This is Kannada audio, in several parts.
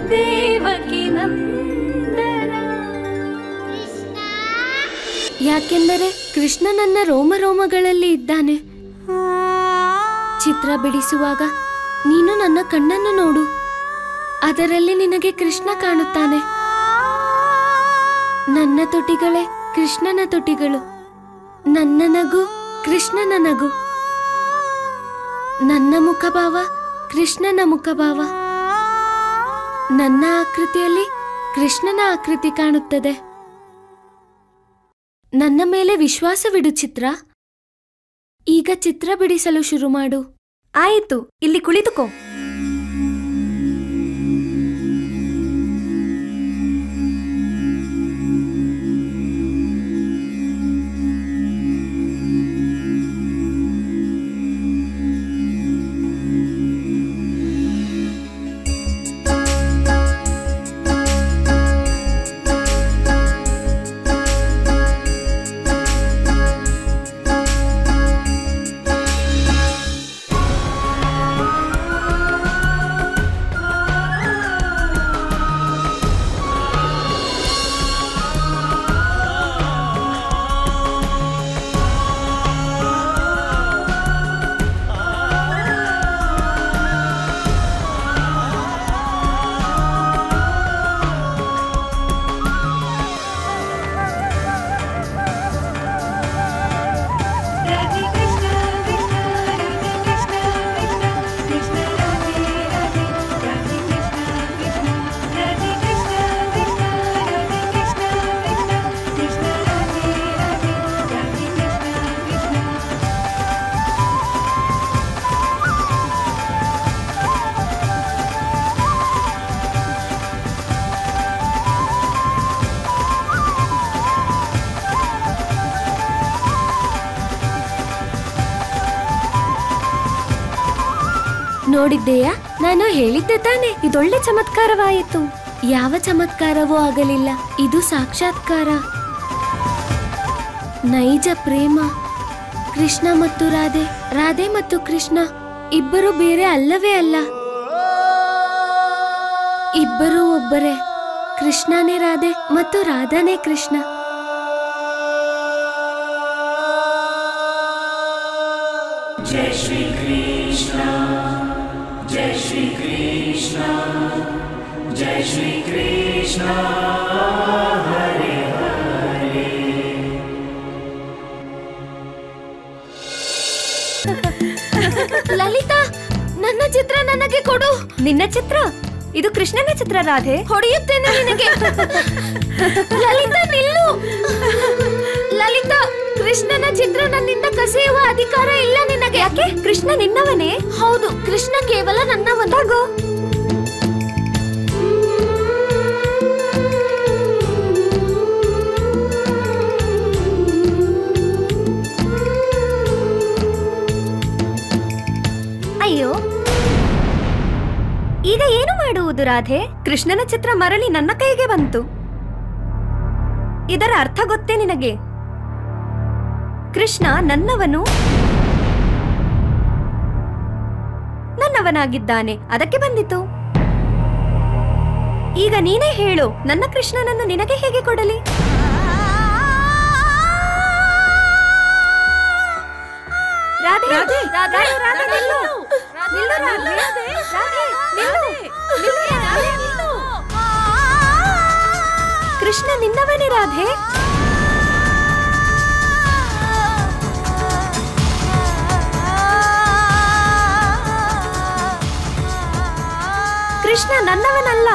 ದೇವಕಿ ನಂದನ ಯಾಕೆಂದರೆ ಕೃಷ್ಣ ನನ್ನ ರೋಮ ರೋಮಗಳಲ್ಲಿ ಇದ್ದಾನೆ ಚಿತ್ರ ಬಿಡಿಸುವಾಗ ನೀನು ನನ್ನ ಕಣ್ಣನ್ನು ನೋಡು ಅದರಲ್ಲಿ ನಿನಗೆ ಕೃಷ್ಣ ಕಾಣುತ್ತಾನೆ ನನ್ನ ತುಟಿಗಳೇ ಕೃಷ್ಣನ ತುಟಿಗಳು ನನ್ನ ನಗು ಕೃಷ್ಣನ ನಗು ನನ್ನ ಮುಖಭಾವ ಕೃಷ್ಣನ ಮುಖಭಾವ ನನ್ನ ಆಕೃತಿಯಲ್ಲಿ ಕೃಷ್ಣನ ಆಕೃತಿ ಕಾಣುತ್ತದೆ ನನ್ನ ಮೇಲೆ ವಿಶ್ವಾಸವಿಡು ಚಿತ್ರ ಈಗ ಚಿತ್ರ ಬಿಡಿಸಲು ಶುರು ಮಾಡು ಆಯಿತು ಇಲ್ಲಿ ಕುಳಿತುಕೋ ನೋಡಿದ್ದೆಯಾ ನಾನು ಹೇಳಿದ್ದೆ ತಾನೆ ಇದೊಳ್ಳೆ ಚಮತ್ಕಾರವಾಯಿತು ಯಾವ ಚಮತ್ಕಾರವೂ ಆಗಲಿಲ್ಲ ಇದು ಸಾಕ್ಷಾತ್ಕಾರ ನೈಜ ಪ್ರೇಮ ಕೃಷ್ಣ ಮತ್ತು ರಾಧೆ ರಾಧೆ ಮತ್ತು ಕೃಷ್ಣ ಇಬ್ಬರು ಬೇರೆ ಅಲ್ಲವೇ ಅಲ್ಲ ಇಬ್ಬರೂ ಒಬ್ಬರೇ ಕೃಷ್ಣನೇ ರಾಧೆ ಮತ್ತು ರಾಧಾನೇ ಕೃಷ್ಣ ಲಲಿತಾ ನನ್ನ ಚಿತ್ರ ನನಗೆ ಕೊಡು ನಿನ್ನ ಚಿತ್ರ ಇದು ಕೃಷ್ಣನ ಚಿತ್ರ ರಾಧೆ ಹೊಡೆಯುತ್ತೇನೆ ನಿನಗೆ ಲಲಿತಾ ನಿಲ್ಲು ಲಲಿತಾ ಕೃಷ್ಣನ ಚಿತ್ರ ನನ್ನಿಂದ ಕಸಿಯುವ ಅಧಿಕಾರ ಇಲ್ಲ ನಿನಗೆ ಯಾಕೆ ಕೃಷ್ಣ ನಿನ್ನವನೇ ಹೌದು ಕೃಷ್ಣ ಕೇವಲ ನನ್ನ ತಗೋ ಅಯ್ಯೋ ಈಗ ಏನು ಮಾಡುವುದು ರಾಧೆ ಕೃಷ್ಣನ ಚಿತ್ರ ಮರಳಿ ನನ್ನ ಕೈಗೆ ಬಂತು ಇದರ ಅರ್ಥ ಗೊತ್ತೇ ನಿನಗೆ ಕೃಷ್ಣ ನನ್ನವನು ನನ್ನವನಾಗಿದ್ದಾನೆ ಅದಕ್ಕೆ ಬಂದಿತು ಈಗ ನೀನೇ ಹೇಳು ನನ್ನ ಕೃಷ್ಣನನ್ನು ನಿನಗೆ ಹೇಗೆ ಕೊಡಲಿ ರಾಧೆ ರಾಧೆ ರಾಧೆ ರಾಧೆ ನಿಲ್ಲು ನಿಲ್ಲು ರಾಧೆ ರಾಧೆ ನಿಲ್ಲು ನಿಲ್ಲು ರಾಧೆ ನಿಲ್ಲು ಕೃಷ್ಣ ನಿನ್ನವನೇ ರಾಧೆ ಕೃಷ್ಣ ನನ್ನವನಲ್ಲ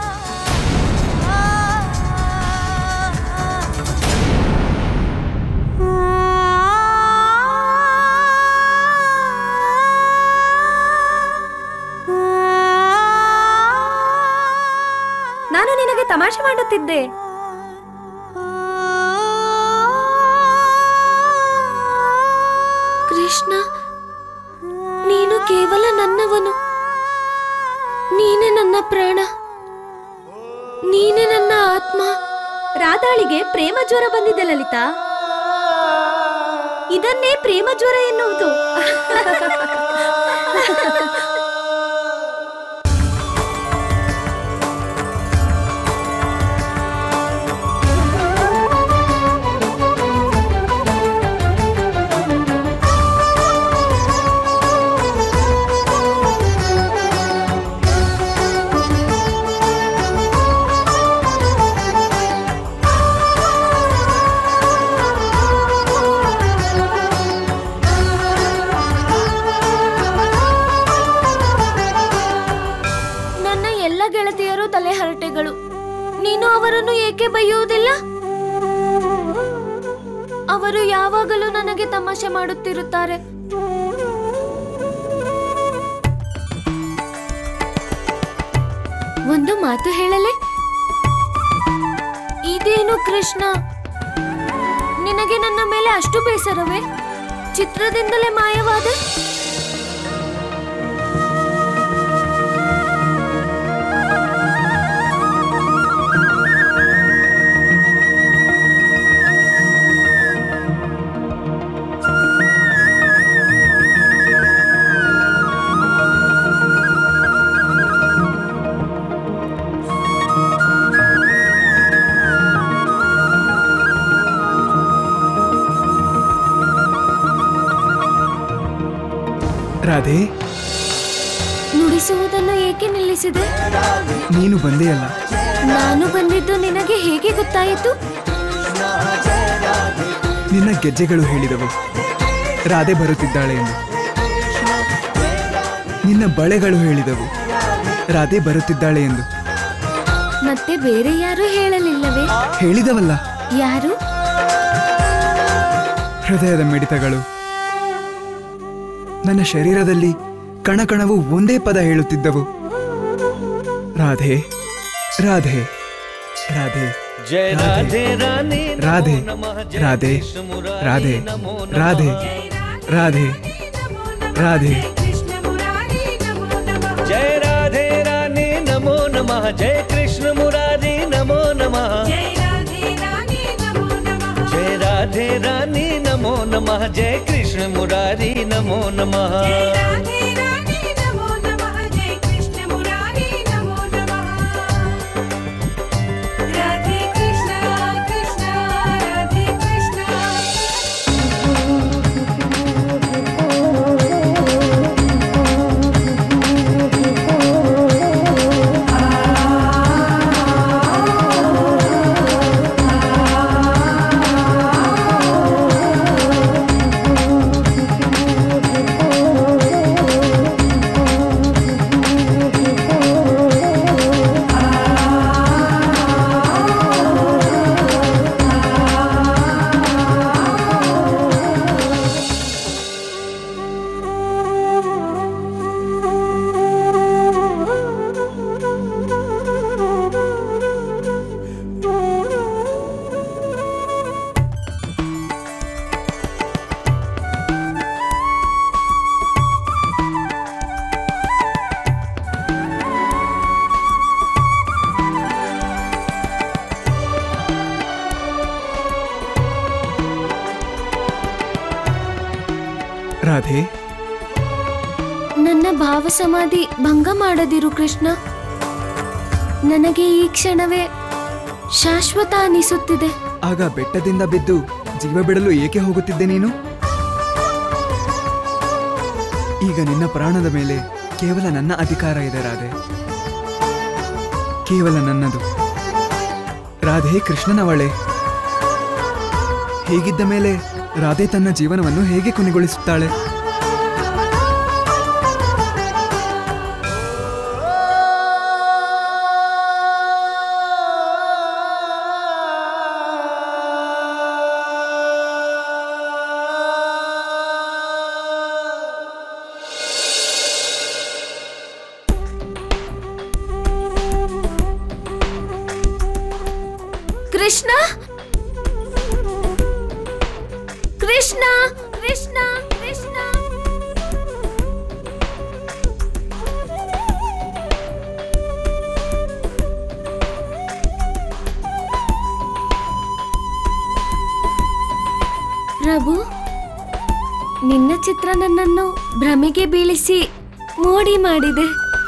ನಾನು ನಿನಗೆ ತಮಾಷೆ ಮಾಡುತ್ತಿದ್ದೆ ಕೃಷ್ಣ ನೀನು ಕೇವಲ ನನ್ನವನು ನೀನೇ ನನ್ನ ಪ್ರಾಣ ನೀನೇ ನನ್ನ ಆತ್ಮ ರಾಧಾಳಿಗೆ ಪ್ರೇಮ ಜ್ವರ ಬಂದಿದೆ ಲಲಿತಾ ಇದನ್ನೇ ಪ್ರೇಮ ಜ್ವರ ಎನ್ನುವುದು ಎಲ್ಲ ಗೆಳತಿಯರು ತಲೆ ಹರಟೆಗಳು ನೀನು ಅವರನ್ನು ಏಕೆ ಬೈಯುವುದಿಲ್ಲ ಅವರು ಯಾವಾಗಲೂ ನನಗೆ ತಮಾಷೆ ಮಾಡುತ್ತಿರುತ್ತಾರೆ ಒಂದು ಮಾತು ಹೇಳಲೆ ಇದೇನು ಕೃಷ್ಣ ನಿನಗೆ ನನ್ನ ಮೇಲೆ ಅಷ್ಟು ಬೇಸರವೇ ಚಿತ್ರದಿಂದಲೇ ಮಾಯವಾದೆ ರಾಧೆ ನುಡಿಸುವುದನ್ನು ಏಕೆ ನಿಲ್ಲಿಸಿದೆ ನೀನು ಬಂದೆಯಲ್ಲ ನಾನು ಬಂದಿದ್ದು ನಿನಗೆ ಹೇಗೆ ಗೊತ್ತಾಯಿತು ನಿನ್ನ ಗೆಜ್ಜೆಗಳು ಹೇಳಿದವು ರಾಧೆ ಬರುತ್ತಿದ್ದಾಳೆ ಎಂದು ನಿನ್ನ ಬಳೆಗಳು ಹೇಳಿದವು ರಾಧೆ ಬರುತ್ತಿದ್ದಾಳೆ ಎಂದು ಮತ್ತೆ ಬೇರೆ ಯಾರು ಹೇಳಲಿಲ್ಲವೇ ಹೇಳಿದವಲ್ಲ ಯಾರು ಹೃದಯದ ಮಿಡಿತಗಳು ನನ್ನ ಶರೀರದಲ್ಲಿ ಕಣಕಣವು ಒಂದೇ ಪದ ಹೇಳುತ್ತಿದ್ದವು ರಾಧೆ ರಾಧೆ ರಾಧೆ जय राधे रानी ರಾಧೆ ರಾಧೆ ರಾಧೆ ರಾಧೆ ರಾಧೆ ರಾಧೆ जय राधे रानी नमो नमः जय कृष्ण मुरारी नमो नमः जय राधे रानी नमो नमः जय कृष्ण मुरारी नमो नमः ರಾಧೆ ನನ್ನ ಭಾವ ಸಮಾಧಿ ಭಂಗ ಮಾಡದಿರು ಕೃಷ್ಣ ನನಗೆ ಈ ಕ್ಷಣವೇ ಶಾಶ್ವತ ಅನಿಸುತ್ತಿದೆ ಆಗ ಬೆಟ್ಟದಿಂದ ಬಿದ್ದು ಜೀವ ಬಿಡಲು ಏಕೆ ಹೋಗುತ್ತಿದ್ದೆ ನೀನು ಈಗ ನಿನ್ನ ಪ್ರಾಣದ ಮೇಲೆ ಕೇವಲ ನನ್ನ ಅಧಿಕಾರ ಇದೆ ರಾಧೆ ಕೇವಲ ನನ್ನದು ರಾಧೆ ಕೃಷ್ಣನವಳೆ ಹೀಗಿದ್ದ ಮೇಲೆ ರಾಧೆ ತನ್ನ ಜೀವನವನ್ನು ಹೇಗೆ ಕೊನೆಗೊಳಿಸುತ್ತಾಳೆ ಕೃಷ್ಣ ಕೃಷ್ಣ ಕೃಷ್ಣ ಕೃಷ್ಣ ಪ್ರಭು ನಿನ್ನ ಚಿತ್ರ ನನ್ನನ್ನು ಭ್ರಮೆಗೆ ಬೀಳಿಸಿ ಮೋಡಿ ಮಾಡಿದೆ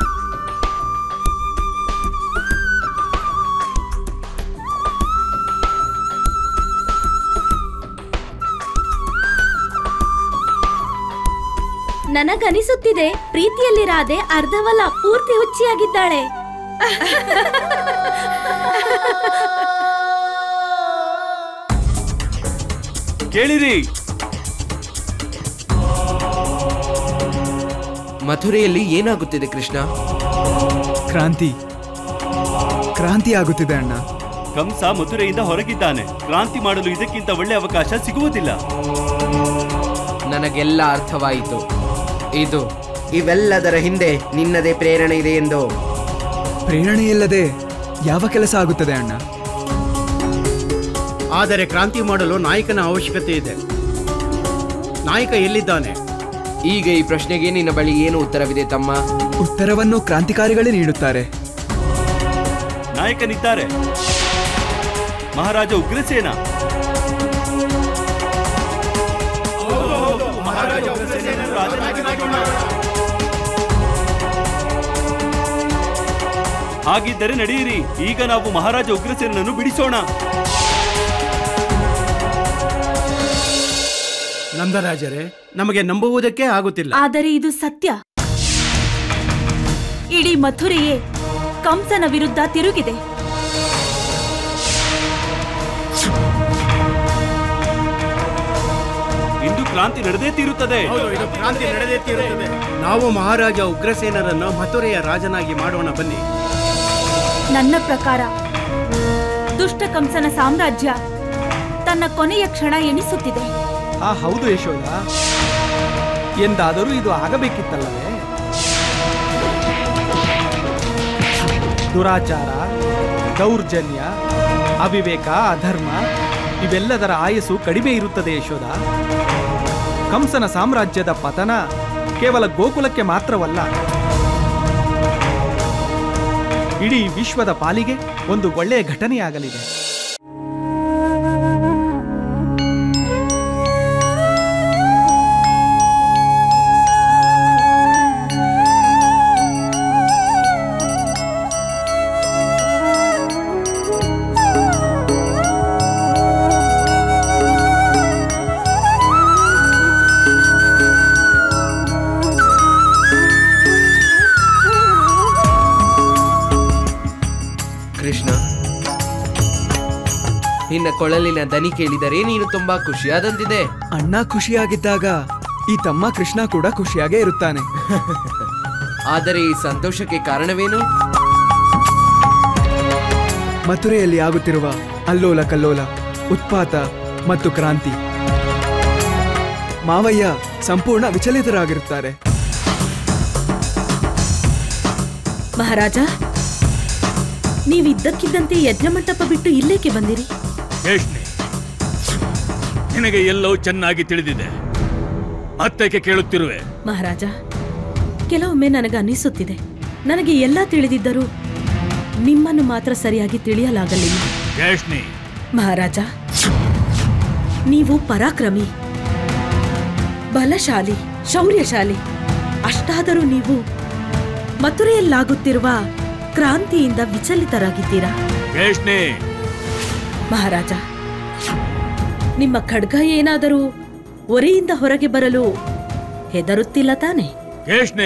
ನನಗನಿಸುತ್ತಿದೆ ಪ್ರೀತಿಯಲ್ಲಿ ರಾಧೆ ಅರ್ಧವಲ್ಲ ಪೂರ್ತಿ ಹುಚ್ಚಿಯಾಗಿದ್ದಾಳೆ ಕೇಳಿರಿ ಮಥುರೆಯಲ್ಲಿ ಏನಾಗುತ್ತಿದೆ ಕೃಷ್ಣ ಕ್ರಾಂತಿ ಕ್ರಾಂತಿ ಆಗುತ್ತಿದೆ ಅಣ್ಣ ಕಂಸ ಮಥುರೆಯಿಂದ ಹೊರಗಿದ್ದಾನೆ ಕ್ರಾಂತಿ ಮಾಡಲು ಇದಕ್ಕಿಂತ ಒಳ್ಳೆ ಅವಕಾಶ ಸಿಗುವುದಿಲ್ಲ ನನಗೆಲ್ಲ ಅರ್ಥವಾಯಿತು ಇದು ಇವೆಲ್ಲದರ ಹಿಂದೆ ನಿನ್ನದೇ ಪ್ರೇರಣೆ ಇದೆ ಎಂದು ಪ್ರೇರಣೆ ಇಲ್ಲದೆ ಯಾವ ಕೆಲಸ ಆಗುತ್ತದೆ ಅಣ್ಣ ಆದರೆ ಕ್ರಾಂತಿ ಮಾಡಲು ನಾಯಕನ ಅವಶ್ಯಕತೆ ಇದೆ ನಾಯಕ ಎಲ್ಲಿದ್ದಾನೆ ಈಗ ಈ ಪ್ರಶ್ನೆಗೆ ನಿನ್ನ ಬಳಿ ಏನು ಉತ್ತರವಿದೆ ತಮ್ಮ ಉತ್ತರವನ್ನು ಕ್ರಾಂತಿಕಾರಿಗಳೇ ನೀಡುತ್ತಾರೆ ನಾಯಕನಿದ್ದಾರೆ ಮಹಾರಾಜ ಉಗ್ರಸೇನ ಹಾಗಿದ್ದರೆ ನಡೆಯಿರಿ ಈಗ ನಾವು ಮಹಾರಾಜ ಉಗ್ರಸೇನನ್ನು ಬಿಡಿಸೋಣ ನಂದರಾಜರೇ ನಮಗೆ ನಂಬುವುದಕ್ಕೆ ಆಗುತ್ತಿಲ್ಲ ಆದರೆ ಇದು ಸತ್ಯ ಇಡೀ ಮಥುರೆಯೇ ಕಂಸನ ವಿರುದ್ಧ ತಿರುಗಿದೆ ಇಂದು ಕ್ರಾಂತಿ ನಡೆದೇ ತೀರುತ್ತದೆ ಹೌದು ಇದು ಕ್ರಾಂತಿ ನಡೆದೇ ತೀರುತ್ತದೆ ನಾವು ಮಹಾರಾಜ ಉಗ್ರಸೇನರನ್ನು ಮಥುರೆಯ ರಾಜನಾಗಿ ಮಾಡೋಣ ಬನ್ನಿ ನನ್ನ ಪ್ರಕಾರ ದುಷ್ಟ ಕಂಸನ ಸಾಮ್ರಾಜ್ಯ ತನ್ನ ಕೊನೆಯ ಕ್ಷಣ ಎಣಿಸುತ್ತಿದೆ ಆ ಹೌದು ಯಶೋಧ ಎಂದಾದರೂ ಇದು ಆಗಬೇಕಿತ್ತಲ್ಲವೇ ದುರಾಚಾರ ದೌರ್ಜನ್ಯ ಅವಿವೇಕ ಅಧರ್ಮ ಇವೆಲ್ಲದರ ಆಯಸ್ಸು ಕಡಿಮೆ ಇರುತ್ತದೆ ಯಶೋಧ ಕಂಸನ ಸಾಮ್ರಾಜ್ಯದ ಪತನ ಕೇವಲ ಗೋಕುಲಕ್ಕೆ ಮಾತ್ರವಲ್ಲ ಇಡೀ ವಿಶ್ವದ ಪಾಲಿಗೆ ಒಂದು ಒಳ್ಳೆಯ ಘಟನೆಯಾಗಲಿದೆ ಕೃಷ್ಣ ನಿನ್ನ ಕೊಳಲಿನ ದನಿ ಕೇಳಿದರೆ ನೀನು ತುಂಬಾ ಖುಷಿಯಾದಂತಿದೆ ಅಣ್ಣ ಖುಷಿಯಾಗಿದ್ದಾಗ ಈ ತಮ್ಮ ಕೃಷ್ಣ ಕೂಡ ಖುಷಿಯಾಗೇ ಇರುತ್ತಾನೆ ಆದರೆ ಈ ಸಂತೋಷಕ್ಕೆ ಕಾರಣವೇನು ಮಥುರೆಯಲ್ಲಿ ಆಗುತ್ತಿರುವ ಅಲ್ಲೋಲ ಕಲ್ಲೋಲ ಉತ್ಪಾತ ಮತ್ತು ಕ್ರಾಂತಿ ಮಾವಯ್ಯ ಸಂಪೂರ್ಣ ವಿಚಲಿತರಾಗಿರುತ್ತಾರೆ ಮಹಾರಾಜ ನೀವಿದ್ದಕ್ಕಿದ್ದಂತೆ ಯಜ್ಞ ಮಂಟಪ ಬಿಟ್ಟು ಇಲ್ಲೇಕೆ ಬಂದಿರಿ ಯೋಚನೆ ನಿನಗೆ ಎಲ್ಲೋ ಚೆನ್ನಾಗಿ ತಿಳಿದಿದೆ ಅತ್ತಕ್ಕೆ ಕೇಳುತ್ತಿರುವೆ ಮಹಾರಾಜ ಕೆಲವೊಮ್ಮೆ ನನಗೆ ಅನಿಸುತ್ತಿದೆ ನನಗೆ ಎಲ್ಲ ತಿಳಿದಿದ್ದರೂ ನಿಮ್ಮನ್ನು ಮಾತ್ರ ಸರಿಯಾಗಿ ತಿಳಿಯಲಾಗಲಿಲ್ಲ ಯೋಚನೆ ಮಹಾರಾಜ ನೀವು ಪರಾಕ್ರಮಿ ಬಲಶಾಲಿ ಶೌರ್ಯಶಾಲಿ ಅಷ್ಟಾದರೂ ನೀವು ಮಥುರೆಯಲ್ಲಾಗುತ್ತಿರುವ ಕ್ರಾಂತಿಯಿಂದ ವಿಚಲಿತರಾಗಿದ್ದೀರಾ ಯೋಚನೆ ಮಹಾರಾಜ ನಿಮ್ಮ ಖಡ್ಗ ಏನಾದರೂ ಒರೆಯಿಂದ ಹೊರಗೆ ಬರಲು ಹೆದರುತ್ತಿಲ್ಲ ತಾನೆ ಯೋಚನೆ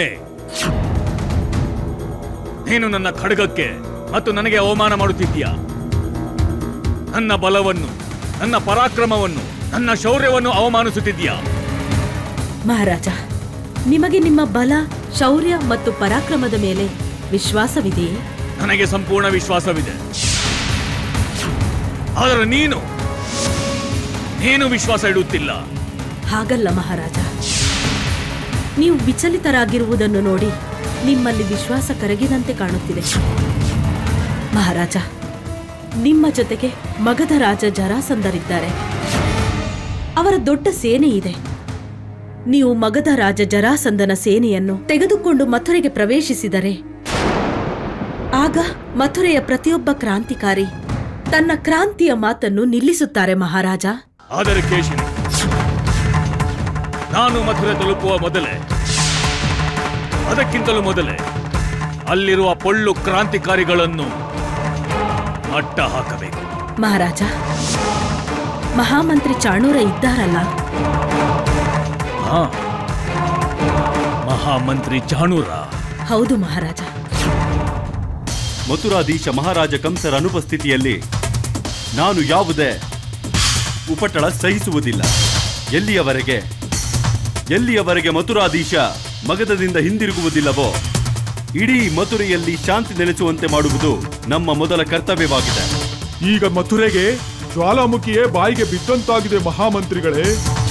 ನೀನು ನನ್ನ ಖಡ್ಗಕ್ಕೆ ಮತ್ತು ನನಗೆ ಅವಮಾನ ಮಾಡುತ್ತಿದ್ದೀಯಾ ನನ್ನ ಬಲವನ್ನು ನನ್ನ ಪರಾಕ್ರಮವನ್ನು ನನ್ನ ಶೌರ್ಯವನ್ನು ಅವಮಾನಿಸುತ್ತಿದ್ದೀಯಾ ಮಹಾರಾಜ ನಿಮಗೆ ನಿಮ್ಮ ಬಲ ಶೌರ್ಯ ಮತ್ತು ಪರಾಕ್ರಮದ ಮೇಲೆ ವಿಶ್ವಾಸವಿದೆಯೇ ನನಗೆ ಸಂಪೂರ್ಣ ವಿಶ್ವಾಸವಿದೆ ಆದರೆ ನೀನು ನೀನು ವಿಶ್ವಾಸ ಇಡುತ್ತಿಲ್ಲ ಹಾಗಲ್ಲ ಮಹಾರಾಜ ನೀವು ವಿಚಲಿತರಾಗಿರುವುದನ್ನು ನೋಡಿ ನಿಮ್ಮಲ್ಲಿ ವಿಶ್ವಾಸ ಕರಗಿದಂತೆ ಕಾಣುತ್ತಿದೆ ಮಹಾರಾಜ ನಿಮ್ಮ ಜೊತೆಗೆ ಮಗಧ ರಾಜ ಜರಾಸಂದರಿದ್ದಾರೆ ಅವರ ದೊಡ್ಡ ಸೇನೆ ಇದೆ ನೀವು ಮಗಧ ರಾಜ ಜರಾಸಂದನ ಸೇನೆಯನ್ನು ತೆಗೆದುಕೊಂಡು ಮಥುರೆಗೆ ಪ್ರವೇಶಿಸಿದರೆ ಆಗ ಮಥುರೆಯ ಪ್ರತಿಯೊಬ್ಬ ಕ್ರಾಂತಿಕಾರಿ ತನ್ನ ಕ್ರಾಂತಿಯ ಮಾತನ್ನು ನಿಲ್ಲಿಸುತ್ತಾರೆ ಮಹಾರಾಜ ಆದರೆ ಕೇಶಿನಿ ನಾನು ಮಥುರೆ ತಲುಪುವ ಮೊದಲೇ ಅದಕ್ಕಿಂತಲೂ ಮೊದಲೇ ಅಲ್ಲಿರುವ ಪೊಳ್ಳು ಕ್ರಾಂತಿಕಾರಿಗಳನ್ನು ಮಟ್ಟ ಹಾಕಬೇಕು ಮಹಾರಾಜ ಮಹಾಮಂತ್ರಿ ಚಾಣೂರ ಇದ್ದಾರಲ್ಲ ಹಾ ಮಹಾಮಂತ್ರಿ ಚಾಣೂರ ಹೌದು ಮಹಾರಾಜ ಮಥುರಾಧೀಶ ಮಹಾರಾಜ ಕಂಸರ ಅನುಪಸ್ಥಿತಿಯಲ್ಲಿ ನಾನು ಯಾವುದೇ ಉಪಟಳ ಸಹಿಸುವುದಿಲ್ಲ ಎಲ್ಲಿಯವರೆಗೆ ಎಲ್ಲಿಯವರೆಗೆ ಮಥುರಾಧೀಶ ಮಗಧದಿಂದ ಹಿಂದಿರುಗುವುದಿಲ್ಲವೋ ಇಡೀ ಮಥುರೆಯಲ್ಲಿ ಶಾಂತಿ ನೆಲೆಸುವಂತೆ ಮಾಡುವುದು ನಮ್ಮ ಮೊದಲ ಕರ್ತವ್ಯವಾಗಿದೆ ಈಗ ಮಥುರೆಗೆ ಜ್ವಾಲಾಮುಖಿಯೇ ಬಾಯಿಗೆ ಬಿದ್ದಂತಾಗಿದೆ ಮಹಾಮಂತ್ರಿಗಳೇ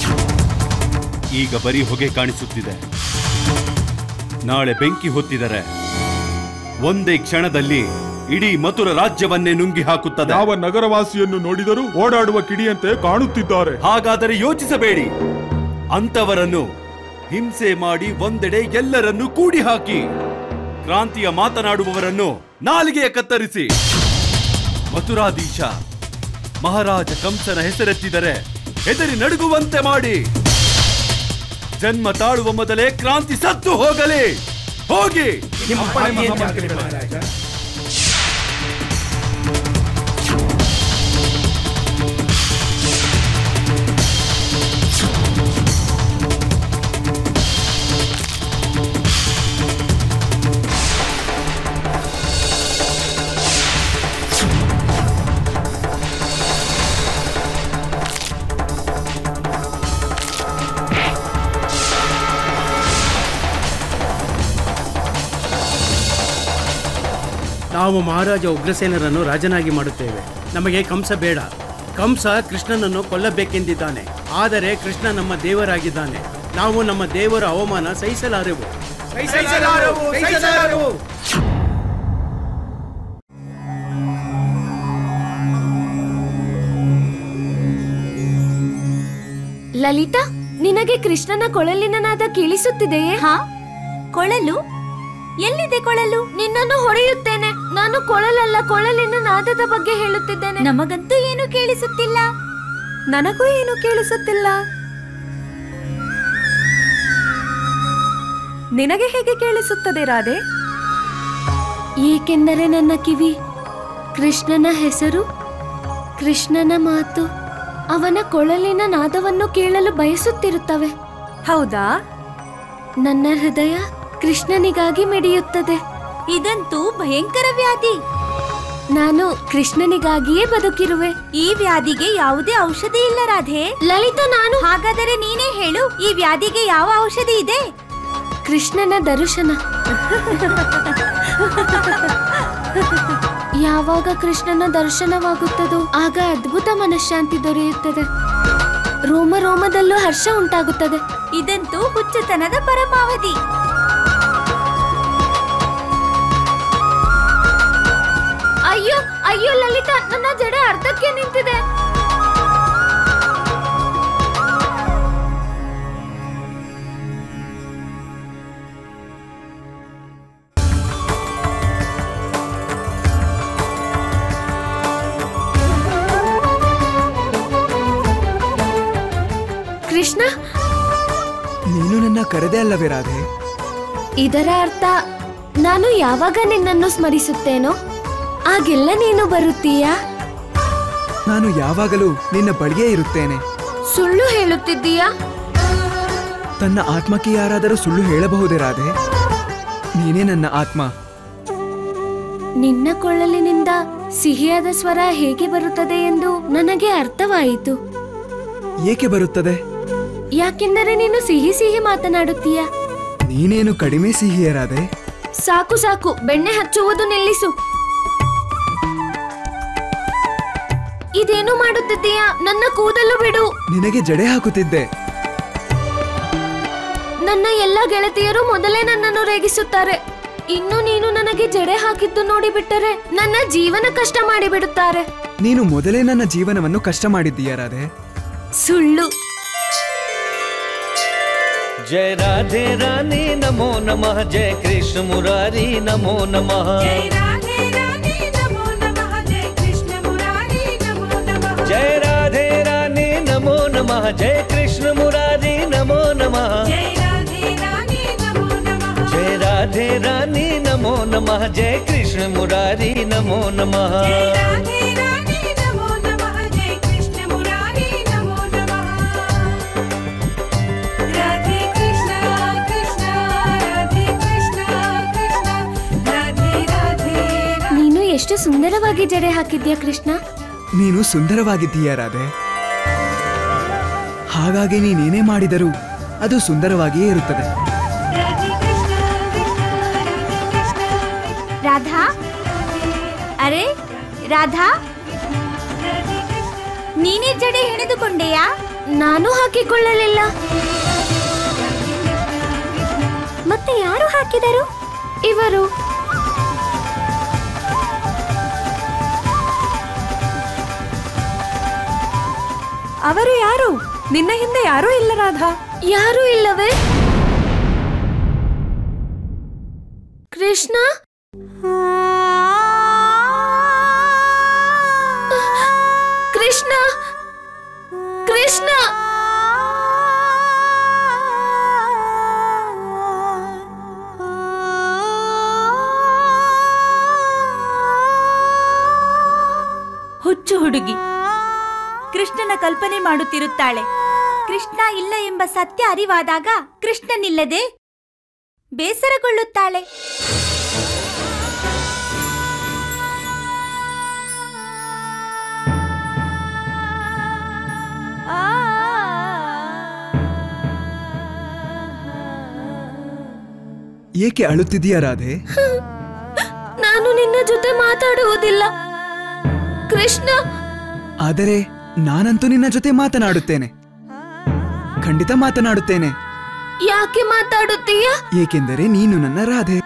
ಈಗ ಬರೀ ಹೊಗೆ ಕಾಣಿಸುತ್ತಿದೆ ನಾಳೆ ಬೆಂಕಿ ಹೊತ್ತಿದರೆ ಒಂದೇ ಕ್ಷಣದಲ್ಲಿ ಇಡೀ ಮಥುರ ರಾಜ್ಯವನ್ನೇ ನುಂಗಿ ಹಾಕುತ್ತದೆ ಯಾವ ನಗರವಾಸಿಯನ್ನು ನೋಡಿದರೂ ಓಡಾಡುವ ಕಿಡಿಯಂತೆ ಕಾಣುತ್ತಿದ್ದಾರೆ ಹಾಗಾದರೆ ಯೋಚಿಸಬೇಡಿ ಅಂತವರನ್ನು ಹಿಂಸೆ ಮಾಡಿ ಒಂದೆಡೆ ಎಲ್ಲರನ್ನು ಕೂಡಿ ಹಾಕಿ ಕ್ರಾಂತಿಯ ಮಾತನಾಡುವವರನ್ನು ನಾಲಿಗೆಯ ಕತ್ತರಿಸಿ ಮಥುರಾಧೀಶ ಮಹಾರಾಜ ಕಂಸನ ಹೆಸರೆತ್ತಿದರೆ ಹೆದರಿ ನಡುಗುವಂತೆ ಮಾಡಿ ಜನ್ಮ ತಾಳುವ ಮೊದಲೇ ಕ್ರಾಂತಿ ಸತ್ತು ಹೋಗಲಿ ಹೋಗಿ ನಾವು ಮಹಾರಾಜ ಉಗ್ರಸೇನರನ್ನು ರಾಜನಾಗಿ ಮಾಡುತ್ತೇವೆ ನಮಗೆ ಕಂಸ ಬೇಡ ಕಂಸ ಕೃಷ್ಣನನ್ನು ಕೊಲ್ಲಬೇಕೆಂದಿದ್ದಾನೆ ಆದರೆ ಕೃಷ್ಣ ನಮ್ಮ ದೇವರಾಗಿದ್ದಾನೆ ನಾವು ನಮ್ಮ ದೇವರ ಅವಮಾನ ಸಹಿಸಲಾರೆವು ಲಲಿತಾ ನಿನಗೆ ಕೃಷ್ಣನ ಕೊಳಲಿನ ನಾದ ಕೇಳಿಸುತ್ತಿದೆಯೇ ಹಾ ಕೊಳಲು ಎಲ್ಲಿದೆ ಕೊಳಲು ನಿನ್ನನ್ನು ಹೊಡೆಯುತ್ತೇನೆ ನಾನು ಕೊಳಲಲ್ಲ ಕೊಳಲಿನ ನಾದದ ಬಗ್ಗೆ ಹೇಳುತ್ತಿದ್ದೇನೆ ನಮಗಂತೂ ಏನು ಕೇಳಿಸುತ್ತಿಲ್ಲ ನನಗೂ ಏನು ಕೇಳಿಸುತ್ತಿಲ್ಲ ನಿನಗೆ ಹೇಗೆ ಕೇಳಿಸುತ್ತದೆ ರಾಧೆ ಏಕೆಂದರೆ ನನ್ನ ಕಿವಿ ಕೃಷ್ಣನ ಹೆಸರು ಕೃಷ್ಣನ ಮಾತು ಅವನ ಕೊಳಲಿನ ನಾದವನ್ನು ಕೇಳಲು ಬಯಸುತ್ತಿರುತ್ತವೆ ಹೌದಾ ನನ್ನ ಹೃದಯ ಕೃಷ್ಣನಿಗಾಗಿ ಮಿಡಿಯುತ್ತದೆ ಇದಂತೂ ಭಯಂಕರ ವ್ಯಾಧಿ ನಾನು ಕೃಷ್ಣನಿಗಾಗಿಯೇ ಬದುಕಿರುವೆ ಈ ವ್ಯಾಧಿಗೆ ಯಾವುದೇ ಔಷಧಿ ಇಲ್ಲ ರಾಧೆ ಲಲಿತಾ ನಾನು ಹಾಗಾದರೆ ನೀನೇ ಹೇಳು ಈ ವ್ಯಾಧಿಗೆ ಯಾವ ಔಷಧಿ ಇದೆ ಕೃಷ್ಣನ ದರ್ಶನ ಯಾವಾಗ ಕೃಷ್ಣನ ದರ್ಶನವಾಗುತ್ತದೋ ಆಗ ಅದ್ಭುತ ಮನಃಶಾಂತಿ ದೊರೆಯುತ್ತದೆ ರೋಮ ರೋಮದಲ್ಲೂ ಹರ್ಷ ಉಂಟಾಗುತ್ತದೆ ಇದಂತೂ ಹುಚ್ಚುತನದ ಪರಮಾವಧಿ ಅಯ್ಯೋ ಅಯ್ಯೋ ಲಲಿತಾ ನನ್ನ ಜಡೆ ಅರ್ಧಕ್ಕೆ ನಿಂತಿದೆ ಕೃಷ್ಣ ನೀನು ನನ್ನ ಕರೆದೇ ಅಲ್ಲವೇ ರಾಧೆ ಇದರ ಅರ್ಥ ನಾನು ಯಾವಾಗ ನಿನ್ನನ್ನು ಸ್ಮರಿಸುತ್ತೇನೋ ಆಗೆಲ್ಲ ನೀನು ಬರುತ್ತೀಯಾ ನಾನು ಯಾವಾಗಲೂ ನಿನ್ನ ಬಳಿಯೇ ಇರುತ್ತೇನೆ ಸುಳ್ಳು ಹೇಳುತ್ತಿದ್ದೀಯಾ ತನ್ನ ಆತ್ಮಕ್ಕೆ ಯಾರಾದರೂ ಸುಳ್ಳು ಹೇಳಬಹುದೇ ರಾಧೆ ನೀನೇ ನನ್ನ ಆತ್ಮ ನಿನ್ನ ಕೊಳ್ಳಲಿನಿಂದ ಸಿಹಿಯಾದ ಸ್ವರ ಹೇಗೆ ಬರುತ್ತದೆ ಎಂದು ನನಗೆ ಅರ್ಥವಾಯಿತು ಏಕೆ ಬರುತ್ತದೆ ಯಾಕೆಂದರೆ ನೀನು ಸಿಹಿ ಸಿಹಿ ಮಾತನಾಡುತ್ತೀಯ ನೀನೇನು ಕಡಿಮೆ ಸಿಹಿಯೇ ರಾಧೆ ಸಾಕು ಸಾಕು ಬೆಣ್ಣೆ ಹಚ್ಚುವುದು ನಿಲ್ಲಿಸು ಇದೇನು ಮಾಡುತ್ತಿದ್ದೀಯಾ ನನ್ನ ಕೂದಲು ಬಿಡು ನಿನಗೆ ಜಡೆ ಹಾಕುತ್ತಿದ್ದೆ ನನ್ನ ಎಲ್ಲ ಗೆಳತಿಯರು ಮೊದಲೇ ನನ್ನನ್ನು ರೇಗಿಸುತ್ತಾರೆ ಇನ್ನು ನೀನು ನನಗೆ ಜಡೆ ಹಾಕಿದ್ದು ನೋಡಿಬಿಟ್ಟರೆ ನನ್ನ ಜೀವನ ಕಷ್ಟ ಮಾಡಿಬಿಡುತ್ತಾರೆ ನೀನು ಮೊದಲೇ ನನ್ನ ಜೀವನವನ್ನು ಕಷ್ಟ ಮಾಡಿದ್ದೀಯ ರಾಧೆ ಸುಳ್ಳು जय राधे रानी नमो नमः जय कृष्ण मुरारी नमो नमः जय राधे रानी नमो नमः जय कृष्ण मुरारी नमो नमः जय राधे रानी नमो नमः जय कृष्ण मुरारी नमो नमः जय राधे रानी नमो नमः जय राधे रानी नमो नमः जय कृष्ण मुरारी नमो नमः जय राधे रानी नमो नमः जय कृष्ण मुरारी नमो नमः राधे कृष्ण कृष्ण राधे कृष्ण कृष्ण राधे राधे ನೀನು ಎಷ್ಟು ಸುಂದರವಾಗಿ ಜಡೆ ಹಾಕಿದ್ಯಾ ಕೃಷ್ಣ ನೀನು ಸುಂದರವಾಗಿದ್ದೀಯ ರಾಧೆ ಹಾಗಾಗಿ ನೀನೇನೇ ಮಾಡಿದರೂ ಅದು ಸುಂದರವಾಗಿಯೇ ಇರುತ್ತದೆ राधे कृष्ण कृष्ण राधे कृष्ण ರಾಧಾ ಅರೆ ರಾಧಾ ನೀನೇ ಜಡೆ ಹೆಣೆದುಕೊಂಡೆಯಾ ನಾನು ಹಾಕಿಕೊಳ್ಳಲಿಲ್ಲ ಮತ್ತೆ ಯಾರು ಹಾಕಿದರು ಇವರು ಅವರು ಯಾರು ನಿನ್ನ ಹಿಂದೆ ಯಾರೂ ಇಲ್ಲ ರಾಧಾ ಯಾರೂ ಇಲ್ಲವೇ ಕೃಷ್ಣ ಕೃಷ್ಣ ಕೃಷ್ಣ ಹುಚ್ಚು ಹುಡುಗಿ ಕೃಷ್ಣನ ಕಲ್ಪನೆ ಮಾಡುತ್ತಿರುತ್ತಾಳೆ ಕೃಷ್ಣ ಇಲ್ಲ ಎಂಬ ಸತ್ಯ ಅರಿವಾದಾಗ ಕೃಷ್ಣನಿಲ್ಲದೆ ಬೇಸರಗೊಳ್ಳುತ್ತಾಳೆ ಏಕೆ ಅಳುತ್ತಿದೀಯ ರಾಧೆ ನಾನು ನಿನ್ನ ಜೊತೆ ಮಾತಾಡುವುದಿಲ್ಲ ಕೃಷ್ಣ ಆದರೆ ನಾನಂತೂ ನಿನ್ನ ಜೊತೆ ಮಾತನಾಡುತ್ತೇನೆ ಖಂಡಿತ ಮಾತನಾಡುತ್ತೇನೆ ಯಾಕೆ ಮಾತಾಡುತ್ತೀಯ ಏಕೆಂದರೆ ನೀನು ನನ್ನ ರಾಧೆ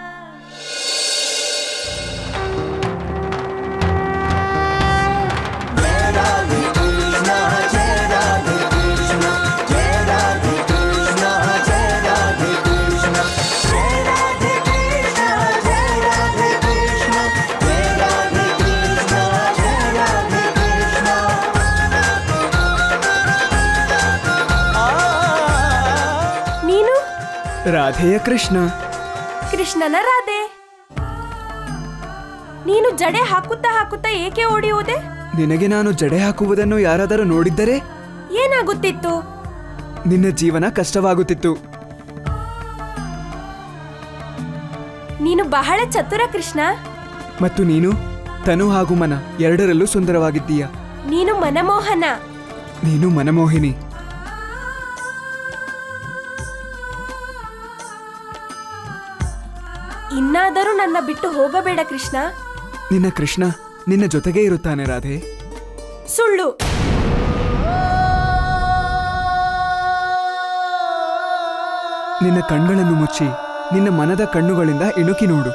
ನೀನು ರಾಧೆಯ ಕೃಷ್ಣ ಕೃಷ್ಣನ ರಾಧೆ ನೀನು ಜಡೆ ಹಾಕುತ್ತಾ ಹಾಕುತ್ತಾ ಏಕೆ ಓಡಿ ಹೋದೆ ನಿನಗೆ ನಾನು ಜಡೆ ಹಾಕುವುದನ್ನು ಯಾರಾದರೂ ನೋಡಿದ್ದರೆ ಏನಾಗುತ್ತಿತ್ತು ನಿನ್ನ ಜೀವನ ಕಷ್ಟವಾಗುತ್ತಿತ್ತು ನೀನು ಬಹಳ ಚತುರ ಕೃಷ್ಣ ಮತ್ತು ನೀನು ತನು ಹಾಗೂ ಮನ ಎರಡರಲ್ಲೂ ಸುಂದರವಾಗಿದ್ದೀಯ ನೀನು ಮನಮೋಹನ ನೀನು ಮನಮೋಹಿನಿ ಇನ್ನಾದರೂ ನನ್ನ ಬಿಟ್ಟು ಹೋಗಬೇಡ ಕೃಷ್ಣ ನಿನ್ನ ಕೃಷ್ಣ ನಿನ್ನ ಜೊತೆಗೇ ಇರುತ್ತಾನೆ ರಾಧೆ ಸುಳ್ಳು ನಿನ್ನ ಕಣ್ಗಳನ್ನು ಮುಚ್ಚಿ ನಿನ್ನ ಮನದ ಕಣ್ಣುಗಳಿಂದ ಇಣುಕಿ ನೋಡು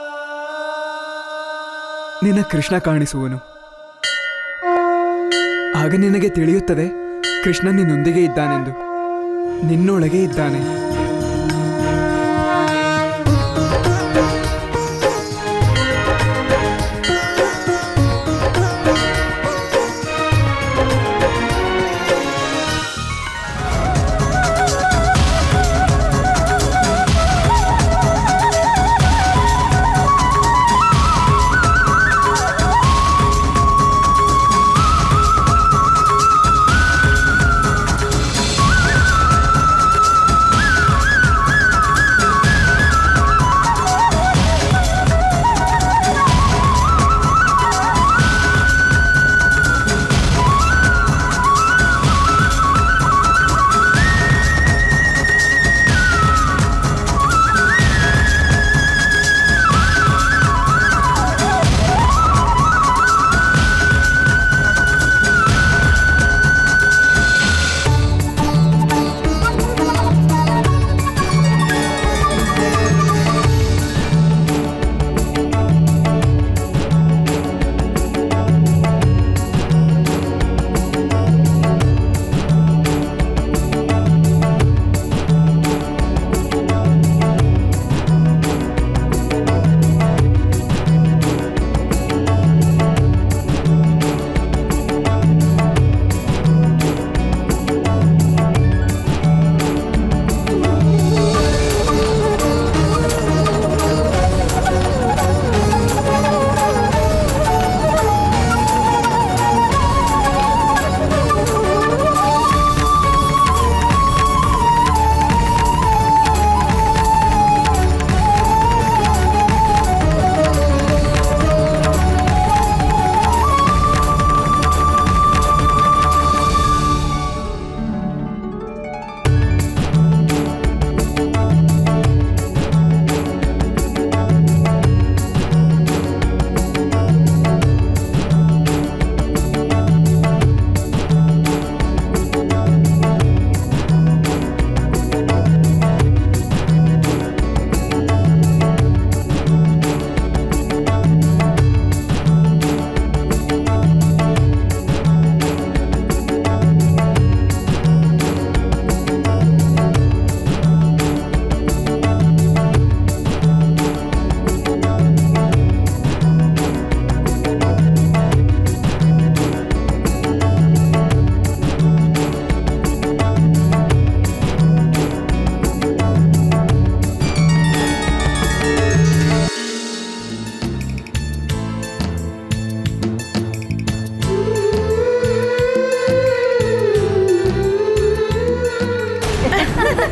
ನಿನ್ನ ಕೃಷ್ಣ ಕಾಣಿಸುವನು ಆಗ ನಿನಗೆ ತಿಳಿಯುತ್ತದೆ ಕೃಷ್ಣ ನಿನ್ನೊಂದಿಗೆ ಇದ್ದಾನೆಂದು ನಿನ್ನೊಳಗೆ ಇದ್ದಾನೆ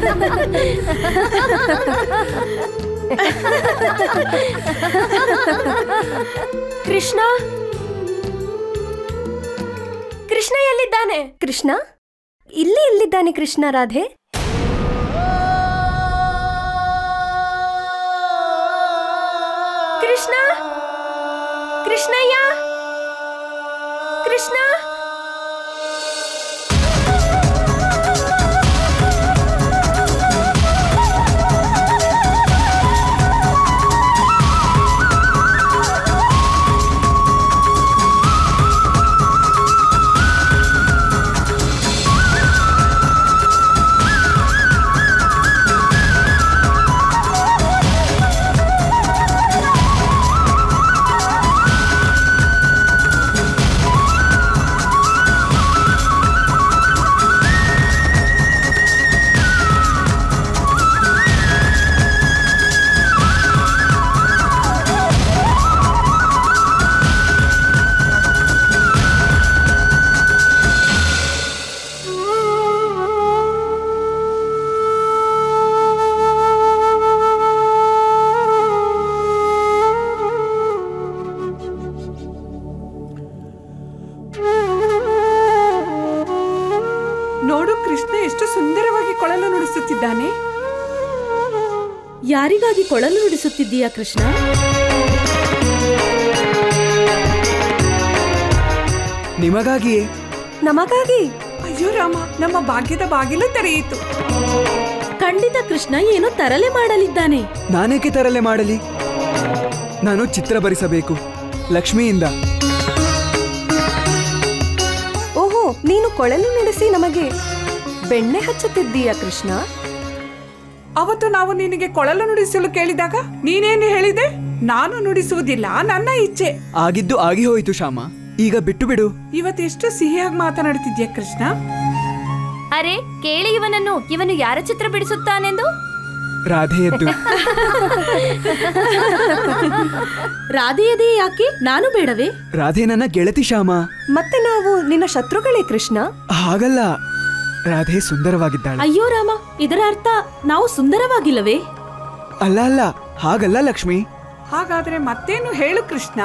ಕೃಷ್ಣ ಕೃಷ್ಣ ಎಲ್ಲಿದ್ದಾನೆ ಕೃಷ್ಣ ಇಲ್ಲಿ ಎಲ್ಲಿದ್ದಾನೆ ಕೃಷ್ಣ ರಾಧೆ ಕೃಷ್ಣ ಕೃಷ್ಣಯ್ಯ ಕೃಷ್ಣ ನೋಡು ಕೃಷ್ಣ ಎಷ್ಟು ಸುಂದರವಾಗಿ ಕೊಳಲು ನುಡಿಸುತ್ತಿದ್ದಾನೆ ಯಾರಿಗಾಗಿ ಕೊಳಲು ನುಡಿಸುತ್ತಿದ್ದೀಯಾ ಕೃಷ್ಣ ನಿಮಗಾಗಿಯೇ ನಮಗಾಗಿ ಅಯ್ಯೋ ರಾಮ ನಮ್ಮ ಭಾಗ್ಯದ ಬಾಗಿಲು ತೆರೆಯಿತು ಖಂಡಿತ ಕೃಷ್ಣ ಏನೋ ತರಲೆ ಮಾಡಲಿದ್ದಾನೆ ನಾನೇಕೆ ತರಲೆ ಮಾಡಲಿ ನಾನು ಚಿತ್ರ ಬರಿಸಬೇಕು ಲಕ್ಷ್ಮಿಯಿಂದ ಓಹೋ ನೀನು ಕೊಳಲು ನುಡಿಸಿ ನಮಗೆ ಬೆಣ್ಣೆ ಹಚ್ಚುತ್ತಿದ್ದೀಯಾ ಕೃಷ್ಣ ಅವತ್ತು ನಾವು ನಿನಗೆ ಕೊಳಲು ನುಡಿಸಲು ಕೇಳಿದಾಗ ನೀನೇನು ಹೇಳಿದೆ ನಾನು ನುಡಿಸುವುದಿಲ್ಲ ನನ್ನ ಇಚ್ಛೆ ಆಗಿದ್ದು ಆಗಿ ಹೋಯಿತು ಶ್ಯಾಮ ಈಗ ಬಿಟ್ಟು ಬಿಡು ಇವತ್ತೆಷ್ಟು ಸಿಹಿಯಾಗಿ ಮಾತನಾಡ್ತಿದ್ಯಾ ಕೃಷ್ಣ ಅರೆ ಕೇಳಿ ಇವನನ್ನು ಇವನು ಯಾರ ಚಿತ್ರ ಬಿಡಿಸುತ್ತಾನೆಂದು ರಾಧೆಯದ್ದು ರಾಧೆಯದೇ ಯಾಕೆ ನಾನು ಬೇಡವೇ ರಾಧೆ ನನ್ನ ಗೆಳತಿ ಶ್ಯಾಮ ಮತ್ತೆ ನಾವು ನಿನ್ನ ಶತ್ರುಗಳೇ ಕೃಷ್ಣ ಹಾಗಲ್ಲ ರಾಧೆ ಸುಂದರವಾಗಿದ್ದಾಳೆ ಅಯ್ಯೋ ರಾಮ ಇದರ ಅರ್ಥ ನಾವು ಸುಂದರವಾಗಿಲ್ಲವೇ ಅಲ್ಲ ಅಲ್ಲ ಹಾಗಲ್ಲ ಲಕ್ಷ್ಮಿ ಹಾಗಾದ್ರೆ ಮತ್ತೇನು ಹೇಳು ಕೃಷ್ಣ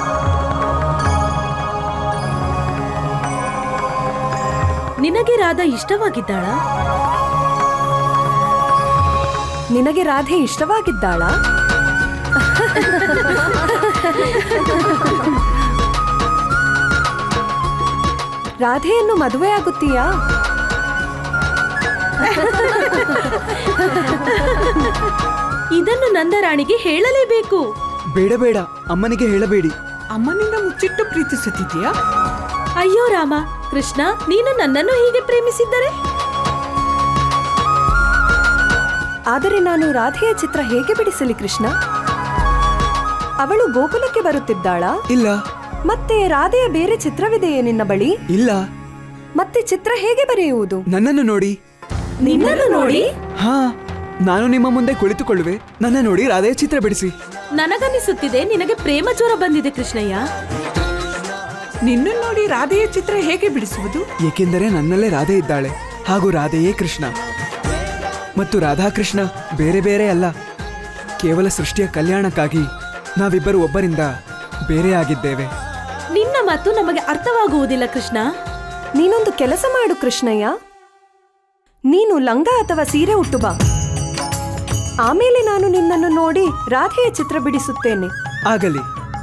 ನಿನಗೆ ರಾಧಾ ಇಷ್ಟವಾಗಿದ್ದಾಳಾ ನಿನಗೆ ರಾಧೆ ಇಷ್ಟವಾಗಿದ್ದಾಳಾ ರಾಧೆಯನ್ನು ಮದುವೆಯಾಗುತ್ತೀಯಾ ಇದನ್ನು ನಂದರಾಣಿಗೆ ಹೇಳಲೇಬೇಕು ಬೇಡ ಬೇಡ ಅಮ್ಮನಿಗೆ ಹೇಳಬೇಡಿ ಅಮ್ಮನಿಂದ ಮುಚ್ಚಿಟ್ಟು ಪ್ರೀತಿಸುತ್ತಿದ್ಯಾ ಅಯ್ಯೋ ರಾಮ ಕೃಷ್ಣ ನೀನು ನನ್ನನ್ನು ಹೀಗೆ ಪ್ರೇಮಿಸಿದ್ದರೆ ಆದರೆ ನಾನು ರಾಧೆಯ ಚಿತ್ರ ಹೇಗೆ ಬಿಡಿಸಲಿ ಕೃಷ್ಣ ಅವಳು ಗೋಕುಲಕ್ಕೆ ಬರುತ್ತಿದ್ದಾಳಾ ಇಲ್ಲ ಮತ್ತೆ ರಾಧೆಯ ಬೇರೆ ಚಿತ್ರವಿದೆಯೇ ನಿನ್ನ ಬಳಿ ಇಲ್ಲ ಮತ್ತೆ ಚಿತ್ರ ಹೇಗೆ ಬರೆಯುವುದು ನನ್ನನ್ನು ನೋಡಿ ನಿನ್ನನ್ನು ನೋಡಿ ಹಾ ನಾನು ನಿಮ್ಮ ಮುಂದೆ ಕುಳಿತುಕೊಳ್ಳುವೆ ನನ್ನ ನೋಡಿ ರಾಧೆಯ ಚಿತ್ರ ಬಿಡಿಸಿ ನನಗನ್ನಿಸುತ್ತಿದೆ ನಿನಗೆ ಪ್ರೇಮ ಜ್ವರ ಬಂದಿದೆ ಕೃಷ್ಣಯ್ಯ ನಿನ್ನ ನೋಡಿ ರಾಧೆಯ ಚಿತ್ರ ಹೇಗೆ ಬಿಡಿಸುವುದು ಏಕೆಂದರೆ ನನ್ನಲ್ಲೇ ರಾಧೆ ಇದ್ದಾಳೆ ಹಾಗೂ ರಾಧೆಯೇ ಕೃಷ್ಣ ಮತ್ತು ರಾಧಾಕೃಷ್ಣ ಬೇರೆ ಬೇರೆ ಅಲ್ಲ ಕೇವಲ ಸೃಷ್ಟಿಯ ಕಲ್ಯಾಣಕ್ಕಾಗಿ ನಾವಿಬ್ಬರು ಒಬ್ಬರಿಂದ ಬೇರೆಯಾಗಿದ್ದೇವೆ ನಿನ್ನ ಮಾತು ನಮಗೆ ಅರ್ಥವಾಗುವುದಿಲ್ಲ ಕೃಷ್ಣ ನೀನೊಂದು ಕೆಲಸ ಮಾಡು ಕೃಷ್ಣಯ್ಯ ನೀನು ಲಂಗ ಅಥವಾ ಸೀರೆ ಉಟ್ಟು ಬಾ ಆಮೇಲೆ ನಾನು ನಿನ್ನನ್ನು ನೋಡಿ ರಾಧೆಯ ಚಿತ್ರ ಬಿಡಿಸುತ್ತೇನೆ ಆಗಲಿ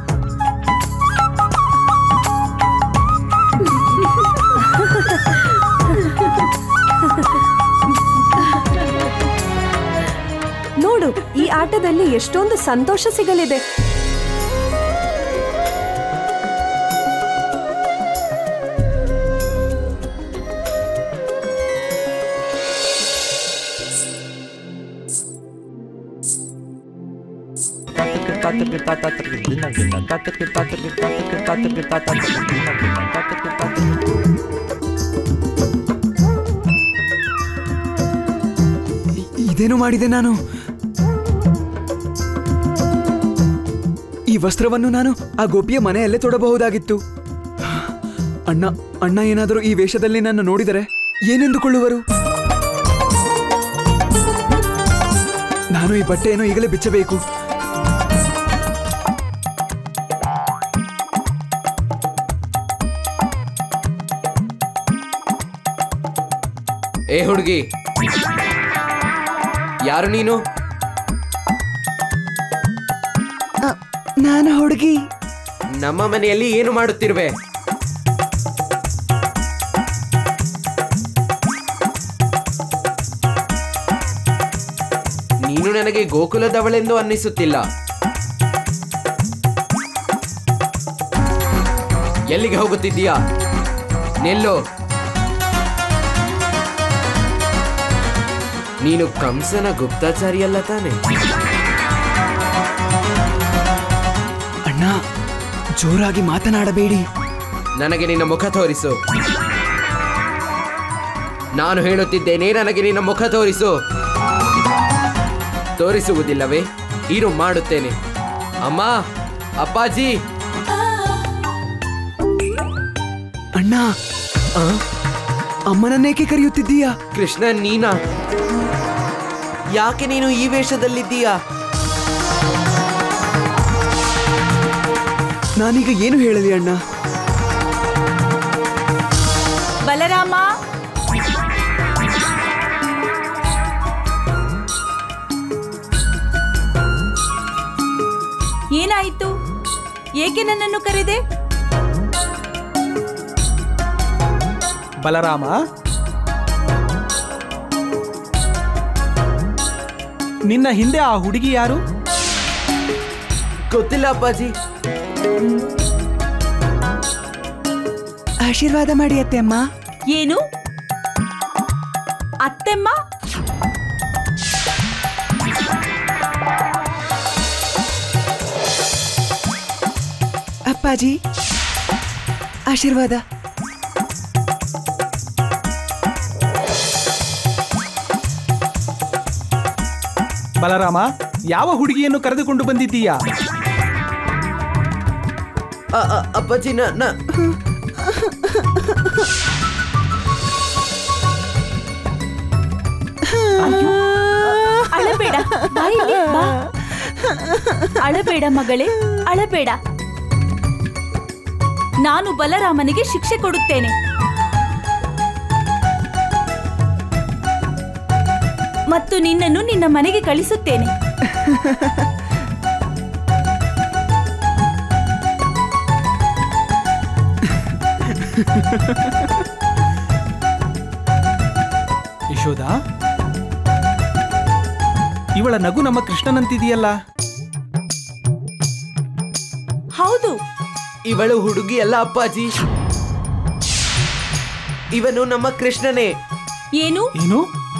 ನೋಡು ಈ ಆಟದಲ್ಲಿ ಎಷ್ಟೊಂದು ಸಂತೋಷ ಸಿಗಲಿದೆ ಇದೇನು ಮಾಡಿದೆ ನಾನು ಈ ವಸ್ತ್ರವನ್ನು ನಾನು ಆ ಗೋಪಿಯ ಮನೆಯಲ್ಲೇ ತೊಡಬಹುದಾಗಿತ್ತು ಅಣ್ಣ ಅಣ್ಣ ಏನಾದರೂ ಈ ವೇಷದಲ್ಲಿ ನನ್ನ ನೋಡಿದರೆ ಏನೆಂದುಕೊಳ್ಳುವರು ನಾನು ಈ ಬಟ್ಟೆಯನ್ನು ಈಗಲೇ ಬಿಚ್ಚಬೇಕು ಏ ಹುಡುಗಿ ಯಾರು ನೀನು ನಾನು ಹುಡುಗಿ ನಮ್ಮ ಮನೆಯಲ್ಲಿ ಏನು ಮಾಡುತ್ತಿರುವೆ ನೀನು ನನಗೆ ಗೋಕುಲದವಳೆಂದು ಅನ್ನಿಸುತ್ತಿಲ್ಲ ಎಲ್ಲಿಗೆ ಹೋಗುತ್ತಿದ್ದೀಯಾ ನಿಲ್ಲು ನೀನು ಕಂಸನ ಗುಪ್ತಾಚಾರಿಯಲ್ಲ ತಾನೆ ಅಣ್ಣ ಜೋರಾಗಿ ಮಾತನಾಡಬೇಡಿ ನನಗೆ ನಿನ್ನ ಮುಖ ತೋರಿಸು ನಾನು ಹೇಳುತ್ತಿದ್ದೇನೆ ನನಗೆ ನಿನ್ನ ಮುಖ ತೋರಿಸು ತೋರಿಸುವುದಿಲ್ಲವೇ ಇರು ಮಾಡುತ್ತೇನೆ ಅಮ್ಮ ಅಪ್ಪಾಜಿ ಅಣ್ಣ ಅಮ್ಮನನ್ನೇಕೆ ಕರೆಯುತ್ತಿದ್ದೀಯಾ ಕೃಷ್ಣ ನೀನಾ ಯಾಕೆ ನೀನು ಈ ವೇಷದಲ್ಲಿದ್ದೀಯಾ ನಾನೀಗ ಏನು ಹೇಳಲಿ ಅಣ್ಣ ಬಲರಾಮ ಏನಾಯಿತು ಏಕೆ ನನ್ನನ್ನು ಕರೆದೆ ಬಲರಾಮ ನಿನ್ನ ಹಿಂದೆ ಆ ಹುಡುಗಿ ಯಾರು ಗೊತ್ತಿಲ್ಲ ಅಪ್ಪಾಜಿ ಆಶೀರ್ವಾದ ಮಾಡಿ ಅತ್ತೆ ಅಮ್ಮ ಏನು ಅತ್ತೆಮ್ಮ ಅಪ್ಪಾಜಿ ಆಶೀರ್ವಾದ ಬಲರಾಮ ಯಾವ ಹುಡುಗಿಯನ್ನು ಕರೆದುಕೊಂಡು ಬಂದಿದ್ದೀಯಾ ಅ- ಅ- ಅಪ್ಪಾಜಿ ನ ನ- ಅಳಬೇಡ ಬಾ ಇಲ್ಲಿ, ಬಾ. ಅಳಬೇಡ ಮಗಳೇ ಅಳಬೇಡ ನಾನು ಬಲರಾಮನಿಗೆ ಶಿಕ್ಷೆ ಕೊಡುತ್ತೇನೆ ಮತ್ತು ನಿನ್ನನ್ನು ನಿನ್ನ ಮನೆಗೆ ಕಳಿಸುತ್ತೇನೆ ಯಶೋದ ಇವಳ ನಗು ನಮ್ಮ ಕೃಷ್ಣನಂತಿದೆಯಲ್ಲ ಹೌದು ಇವಳು ಹುಡುಗಿ ಅಲ್ಲ ಅಪ್ಪಾಜಿ ಇವನು ನಮ್ಮ ಕೃಷ್ಣನೇ ಏನು ಏನು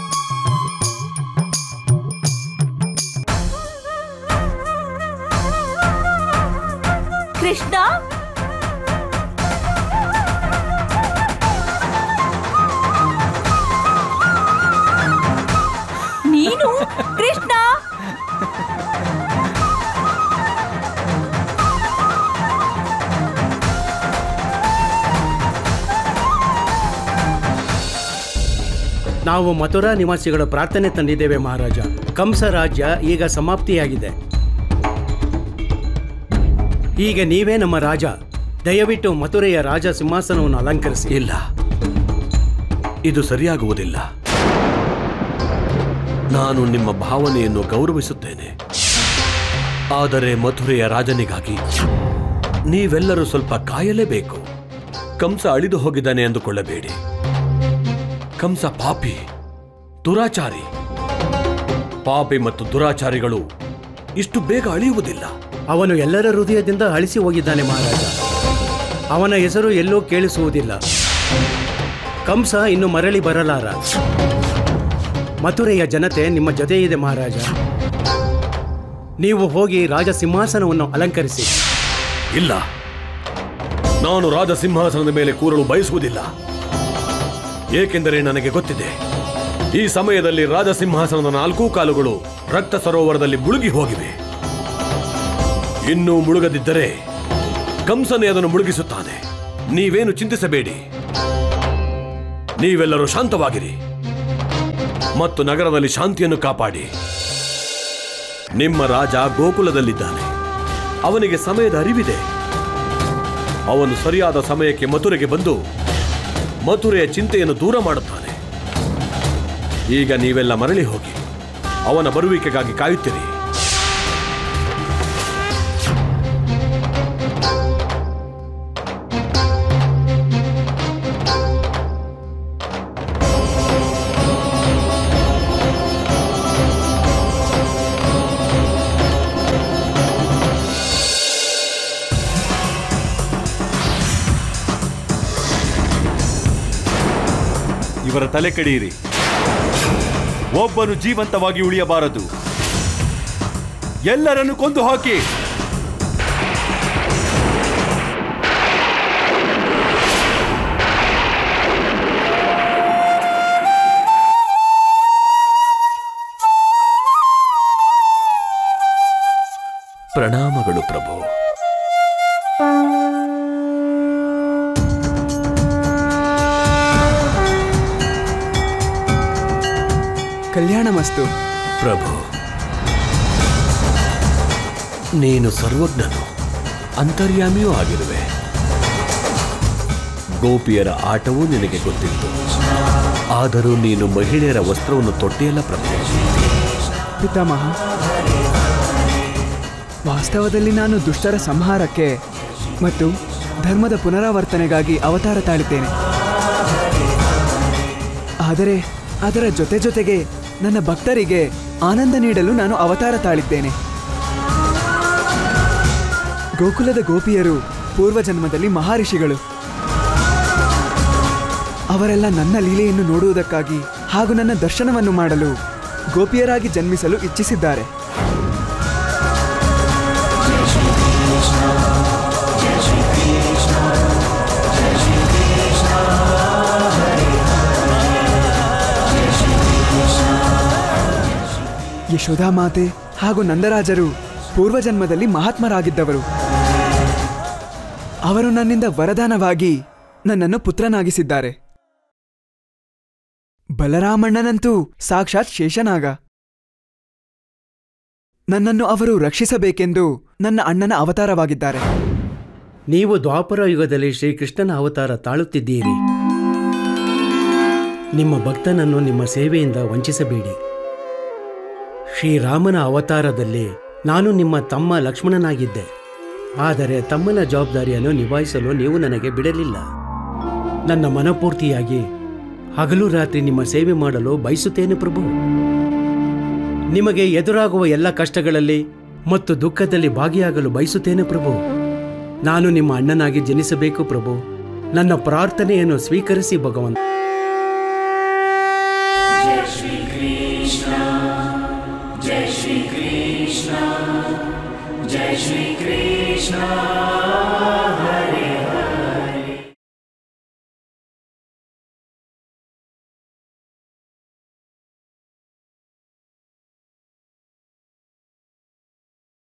ಕೃಷ್ಣ ನೀನು ಕೃಷ್ಣ ನಾವು ಮಥುರಾ ನಿವಾಸಿಗಳ ಪ್ರಾರ್ಥನೆ ತಂದಿದ್ದೇವೆ ಮಹಾರಾಜ ಕಂಸ ರಾಜ್ಯ ಈಗ ಸಮಾಪ್ತಿಯಾಗಿದೆ ಈಗ ನೀವೇ ನಮ್ಮ ರಾಜ ದಯವಿಟ್ಟು ಮಥುರೆಯ ರಾಜ ಸಿಂಹಾಸನವನ್ನು ಅಲಂಕರಿಸಿ ಇಲ್ಲ ಇದು ಸರಿಯಾಗುವುದಿಲ್ಲ ನಾನು ನಿಮ್ಮ ಭಾವನೆಯನ್ನು ಗೌರವಿಸುತ್ತೇನೆ ಆದರೆ ಮಥುರೆಯ ರಾಜನಿಗಾಗಿ ನೀವೆಲ್ಲರೂ ಸ್ವಲ್ಪ ಕಾಯಲೇಬೇಕು ಕಂಸ ಅಳಿದು ಹೋಗಿದ್ದಾನೆ ಎಂದುಕೊಳ್ಳಬೇಡಿ ಕಂಸ ಪಾಪಿ ದುರಾಚಾರಿ ಪಾಪಿ ಮತ್ತು ದುರಾಚಾರಿಗಳು ಇಷ್ಟು ಬೇಗ ಅಳಿಯುವುದಿಲ್ಲ ಅವನು ಎಲ್ಲರ ಹೃದಯದಿಂದ ಅಳಿಸಿ ಹೋಗಿದ್ದಾನೆ ಮಹಾರಾಜ ಅವನ ಹೆಸರು ಎಲ್ಲೂ ಕೇಳಿಸುವುದಿಲ್ಲ ಕಂಸ ಇನ್ನು ಮರಳಿ ಬರಲಾರ ಮಥುರೆಯ ಜನತೆ ನಿಮ್ಮ ಜೊತೆ ಇದೆ ಮಹಾರಾಜ ನೀವು ಹೋಗಿ ರಾಜ ಸಿಂಹಾಸನವನ್ನು ಅಲಂಕರಿಸಿ ಇಲ್ಲ ನಾನು ರಾಜ ಸಿಂಹಾಸನದ ಮೇಲೆ ಕೂರಲು ಬಯಸುವುದಿಲ್ಲ ಏಕೆಂದರೆ ನನಗೆ ಗೊತ್ತಿದೆ ಈ ಸಮಯದಲ್ಲಿ ರಾಜ ಸಿಂಹಾಸನದ ನಾಲ್ಕೂ ಕಾಲುಗಳು ರಕ್ತ ಸರೋವರದಲ್ಲಿ ಮುಳುಗಿ ಹೋಗಿವೆ ಇನ್ನೂ ಮುಳುಗದಿದ್ದರೆ ಕಂಸನೇ ಅದನ್ನು ಮುಳುಗಿಸುತ್ತಾನೆ ನೀವೇನು ಚಿಂತಿಸಬೇಡಿ ನೀವೆಲ್ಲರೂ ಶಾಂತವಾಗಿರಿ ಮತ್ತು ನಗರದಲ್ಲಿ ಶಾಂತಿಯನ್ನು ಕಾಪಾಡಿ ನಿಮ್ಮ ರಾಜ ಗೋಕುಲದಲ್ಲಿದ್ದಾನೆ ಅವನಿಗೆ ಸಮಯದ ಅರಿವಿದೆ ಅವನು ಸರಿಯಾದ ಸಮಯಕ್ಕೆ ಮಥುರೆಗೆ ಬಂದು ಮಥುರೆಯ ಚಿಂತೆಯನ್ನು ದೂರ ಮಾಡುತ್ತಾನೆ ಈಗ ನೀವೆಲ್ಲ ಮರಳಿ ಹೋಗಿ ಅವನ ಬರುವಿಕೆಗಾಗಿ ಕಾಯುತ್ತೀರಿ ಇವರ ತಲೆ ಕಡಿಯಿರಿ ಒಬ್ಬನು ಜೀವಂತವಾಗಿ ಉಳಿಯಬಾರದು ಎಲ್ಲರನ್ನು ಕೊಂದು ಹಾಕಿ ಪ್ರಣಾಮಗಳು ಪ್ರಭು ಕಲ್ಯಾಣ ಮಸ್ತು ಪ್ರಭು ನೀನು ಸರ್ವಜ್ಞನು ಅಂತರ್ಯಾಮಿಯೂ ಆಗಿರುವೆ ಗೋಪಿಯರ ಆಟವೂ ನಿನಗೆ ಗೊತ್ತಿತ್ತು ಆದರೂ ನೀನು ಮಹಿಳೆಯರ ವಸ್ತ್ರವನ್ನು ತೊಟ್ಟಿಯಲ್ಲ ಪ್ರಭು ಪಿತಾಮಹ ವಾಸ್ತವದಲ್ಲಿ ನಾನು ದುಷ್ಟರ ಸಂಹಾರಕ್ಕೆ ಮತ್ತು ಧರ್ಮದ ಪುನರಾವರ್ತನೆಗಾಗಿ ಅವತಾರ ತಾಳಿದ್ದೇನೆ ಆದರೆ ಅದರ ಜೊತೆ ಜೊತೆಗೆ ನನ್ನ ಭಕ್ತರಿಗೆ ಆನಂದ ನೀಡಲು ನಾನು ಅವತಾರ ತಾಳಿದ್ದೇನೆ ಗೋಕುಲದ ಗೋಪಿಯರು ಪೂರ್ವಜನ್ಮದಲ್ಲಿ ಮಹಾರಿಷಿಗಳು ಅವರೆಲ್ಲ ನನ್ನ ಲೀಲೆಯನ್ನು ನೋಡುವುದಕ್ಕಾಗಿ ಹಾಗೂ ನನ್ನ ದರ್ಶನವನ್ನು ಮಾಡಲು ಗೋಪಿಯರಾಗಿ ಜನ್ಮಿಸಲು ಇಚ್ಛಿಸಿದ್ದಾರೆ ಯಶೋಧಾ ಮಾತೆ ಹಾಗೂ ನಂದರಾಜರು ಪೂರ್ವಜನ್ಮದಲ್ಲಿ ಮಹಾತ್ಮರಾಗಿದ್ದವರು ಅವರು ನನ್ನಿಂದ ವರದಾನವಾಗಿ ನನ್ನನ್ನು ಪುತ್ರನಾಗಿಸಿದ್ದಾರೆ ಬಲರಾಮಣ್ಣನಂತೂ ಸಾಕ್ಷಾತ್ ಶೇಷನಾಗ ನನ್ನನ್ನು ಅವರು ರಕ್ಷಿಸಬೇಕೆಂದು ನನ್ನ ಅಣ್ಣನ ಅವತಾರವಾಗಿದ್ದಾರೆ ನೀವು ದ್ವಾಪರ ಯುಗದಲ್ಲಿ ಶ್ರೀಕೃಷ್ಣನ ಅವತಾರ ತಾಳುತ್ತಿದ್ದೀರಿ ನಿಮ್ಮ ಭಕ್ತನನ್ನು ನಿಮ್ಮ ಸೇವೆಯಿಂದ ವಂಚಿಸಬೇಡಿ ಶ್ರೀರಾಮನ ಅವತಾರದಲ್ಲಿ ನಾನು ನಿಮ್ಮ ತಮ್ಮ ಲಕ್ಷ್ಮಣನಾಗಿದ್ದೆ ಆದರೆ ತಮ್ಮನ ಜವಾಬ್ದಾರಿಯನ್ನು ನಿಭಾಯಿಸಲು ನೀವು ನನಗೆ ಬಿಡಲಿಲ್ಲ ನನ್ನ ಮನಪೂರ್ತಿಯಾಗಿ ಹಗಲು ರಾತ್ರಿ ನಿಮ್ಮ ಸೇವೆ ಮಾಡಲು ಬಯಸುತ್ತೇನೆ ಪ್ರಭು ನಿಮಗೆ ಎದುರಾಗುವ ಎಲ್ಲ ಕಷ್ಟಗಳಲ್ಲಿ ಮತ್ತು ದುಃಖದಲ್ಲಿ ಭಾಗಿಯಾಗಲು ಬಯಸುತ್ತೇನೆ ಪ್ರಭು ನಾನು ನಿಮ್ಮ ಅಣ್ಣನಾಗಿ ಜನಿಸಬೇಕು ಪ್ರಭು ನನ್ನ ಪ್ರಾರ್ಥನೆಯನ್ನು ಸ್ವೀಕರಿಸಿ ಭಗವಂತ जय श्री कृष्ण जय श्री कृष्ण जय श्री कृष्ण